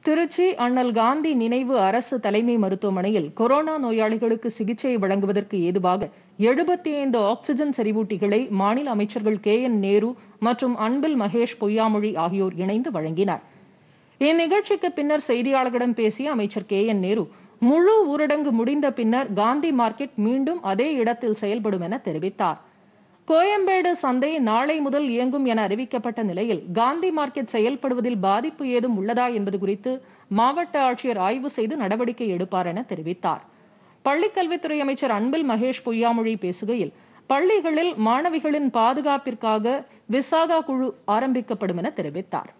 திருச்சி அண்ணல் காந்தி நினைவு அரசு தலைமை மருத்துவமனையில் கொரோனா நோயாளிகளுக்கு சிகிச்சை வழங்குவதற்கு ஏதுவாக எழுபத்தி ஐந்து ஆக்ஸிஜன் செறிவூட்டிகளை மாநில அமைச்சர்கள் கே என் நேரு மற்றும் அன்பில் மகேஷ் பொய்யாமொழி ஆகியோர் இணைந்து வழங்கினர் இந்நிகழ்ச்சிக்கு பின்னர் செய்தியாளர்களிடம் பேசிய அமைச்சர் கே என் நேரு முழு ஊரடங்கு முடிந்த பின்னர் காந்தி மார்க்கெட் மீண்டும் அதே இடத்தில் செயல்படும் என தெரிவித்தார் கோயம்பேடு சந்தை நாளை முதல் இயங்கும் என அறிவிக்கப்பட்ட நிலையில் காந்தி மார்க்கெட் செயல்படுவதில் பாதிப்பு ஏதும் உள்ளதா என்பது குறித்து மாவட்ட ஆட்சியர் ஆய்வு செய்து நடவடிக்கை எடுப்பார் என தெரிவித்தார் பள்ளிக்கல்வித்துறை அமைச்சர் அன்பில் மகேஷ் பொய்யாமொழி பேசுகையில் பள்ளிகளில் மாணவிகளின் பாதுகாப்பிற்காக விசாகா குழு ஆரம்பிக்கப்படும் என தெரிவித்தார்